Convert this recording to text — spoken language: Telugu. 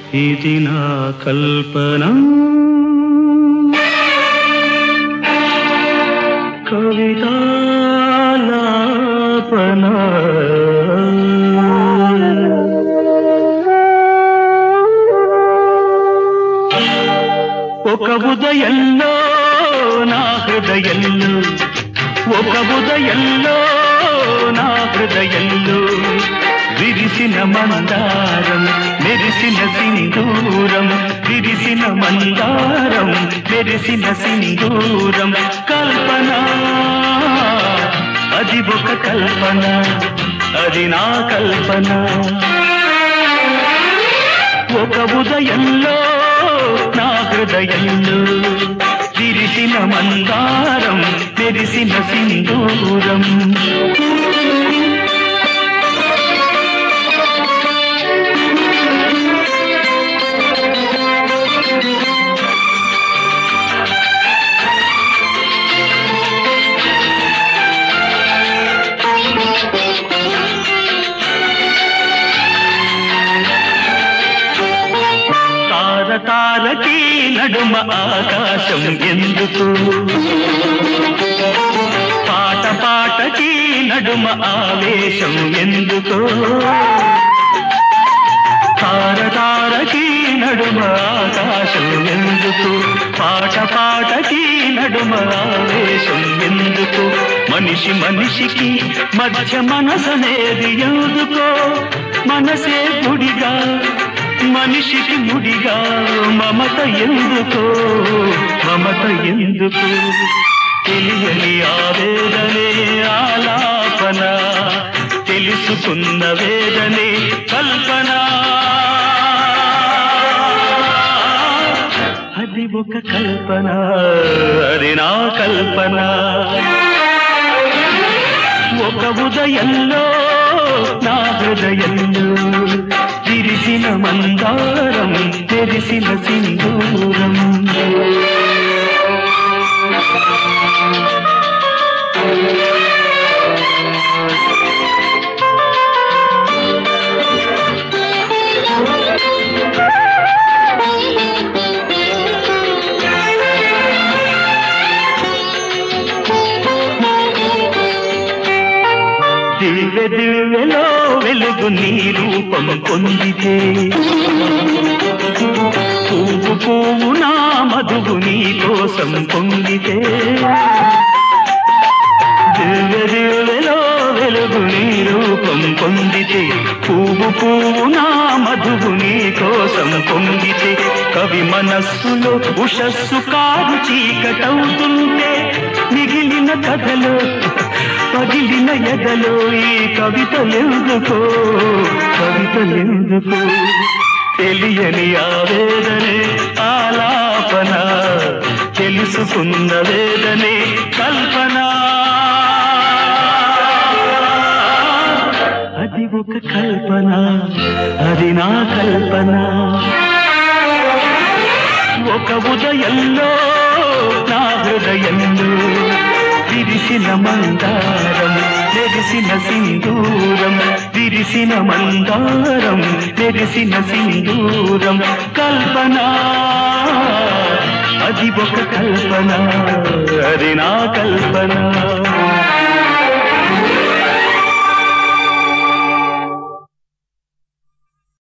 ఇది నా కల్పన కవితాలాపన ఒక ఉదయంలో నా హృదయంలో ఒక ఉదయంలో నా హృదయంలో విరిసిన మందారం మెరిసిన సింధూరం విరిసిన మందారం మెరిసిన సింధూరం కల్పన అది ఒక కల్పన అది నా కల్పన ఒక ఉదయంలో నా హృదయంలో విరిసిన మందారం మెరిసిన సింధూరం తార తారకి నడుమ ఆకాశం ఎందుకు పాట పాటకి నడుమ ఆవేశం ఎందుకు తార తారకి నడుమ ఆకాశం ఎందుకు పాట పాటకి నడుమ ఆవేశం ఎందుకు మనిషి మనిషికి మధ్య మనసనేది ఎందుకో మనసే గుడిగా మనిషికి ముడిగా మమత ఎందుకో మమత ఎందుకు తెలియని ఆవేదనే ఆలాపన తెలుసుకున్న వేదనే కల్పన అది ఒక కల్పన అది నా కల్పన ఒక ఉదయంలో నా హృదయంలో విరిసిన మందారం తెరిసిన సింధూరం దివ్య దివ్యలో వెలుగు నీ రూపం పొందితే పువ్వు పువ్వు నా మధువు నీ కోసం పొంగితే దివ్య దివ్యలో వెలుగు నీ రూపం పొందితే పువ్వు పువ్వు నా మధువు నీ కోసం పొంగితే కవి మనస్సులో ఉషస్సు కారు చీకటవుతుంటే మిగిలిన కథలో పగిలిన ఎదలో ఈ కవితలెందుకో కవితలెందుకో తెలియని ఆవేదనే ఆలాపన తెలుసుకున్న వేదనే కల్పన అది ఒక కల్పన అది నా కల్పన ఒక ఉదయంలో నా హృదయంలో విరిసిన మందారం మెరిసిన సింధూరం విరిసిన మందారం మెరిసిన సింధూరం కల్పన అది ఒక కల్పన అది నా కల్పన